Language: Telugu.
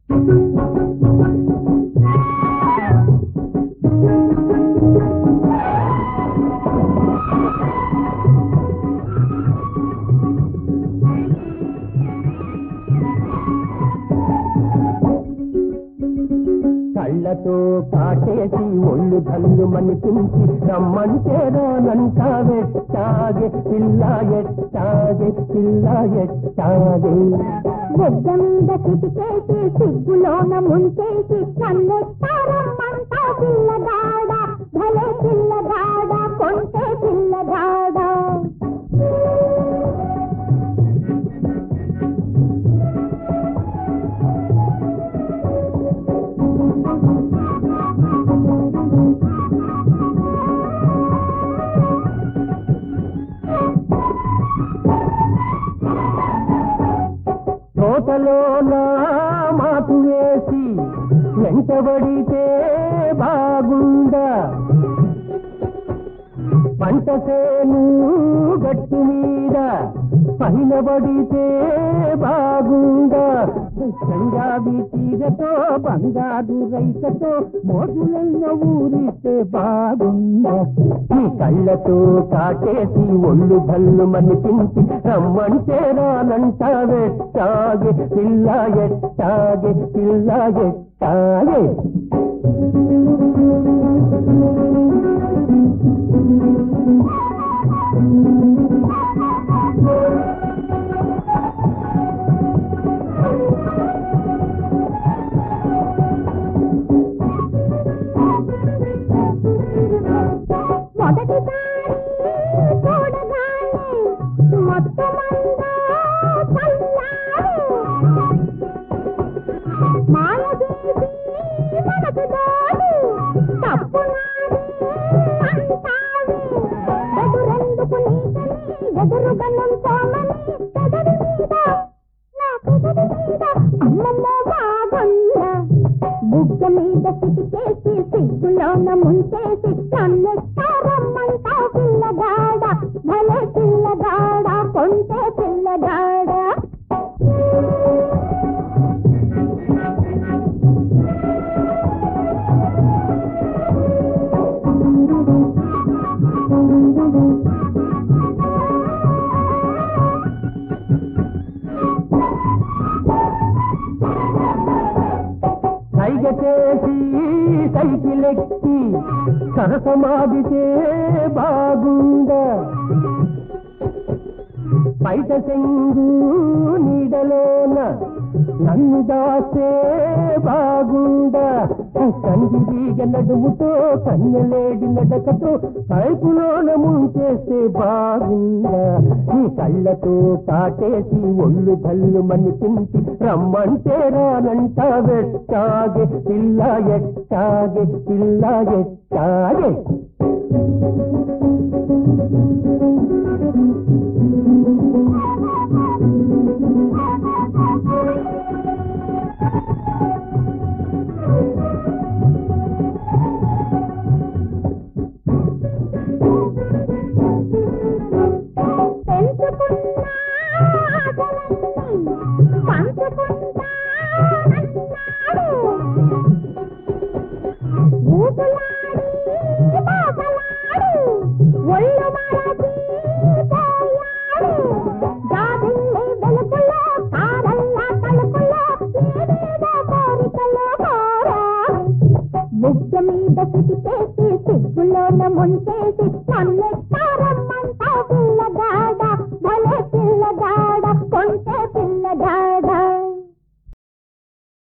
కళ్ళతో కాటేసి ఒళ్ళు కళ్ళు మనిపించి రమ్మంటే రానంటా వెట్టాగే పిల్ల ఎట్టాగే పిల్ల ఎట్టాగే బొగ్గ మీద చిటికేసి సిగ్గులోన ముంచేసి కన్నెత్తారమ్మంటా పిల్లగాడ భలే పిల్లగాడ కొంటే పిల్లగాడ తోటలో నా మాటు వేసి వెంటబడితే బాగుండా పంట సేను గట్టి మీద పైన పడితే బాగుండా పంజాబీ తీరతో బంగారు రైతతో మోజులెన్న ఊరిస్తే బాగుండా ఈ కళ్ళతో కాటేసి ఒళ్ళు భల్లు మనిపించి రమ్మంటే రానంట వెట్టాగే పిల్ల ఎట్టాగే పిల్ల ఎట్టాగే మొదటిసారి చూడగానే మొత్తమంతా చల్లారు మాయ చేసి మనకు తోడు తప్పు నాది అంటావే ఎదురెందుకు నీకని ఎదురుగా నుంచోమని పెదవి మీద నా పెదవి మీద అమ్మమ్మ బాగుందా బుగ్గ మీద సిటికేసి సిగ్గులోన ముంచేసి కన్నెత్తారమ్మంటా పిల్లగాడ భలే పిల్లగాడ కొంటే పిల్లగాడ సైగ చేసి సైకిల్ ఎక్కి సరసమాడితే బాగుందా బయట చెంగు నీడలోన నన్ను దాస్తే బాగుందా కందిరీగ నడుముతో కన్నెలేడి నడకతో కైపులోన ముంచేస్తే బాగుందా నీ కళ్ళతో కాటేసి ఒళ్ళు కళ్ళు మనిపించి రమ్మంటే రానంట వెట్టాగే పిల్ల ఎట్టాగే పిల్ల ఎట్టాగే పెంచుకున్న ఆశలన్నీ పంచుకుంటానన్నాడు ఊసులాడి బాసలాడి ఒళ్ళు మరచి పోయాడు జాబిల్లి వెలుగులో కారల్లా తలుపులో ఏదేదో కోరికలు కోరా బుగ్గ మీద సిటికేసి సిగ్గులోన ముంచేసి నన్నెత్తారమ్మంటా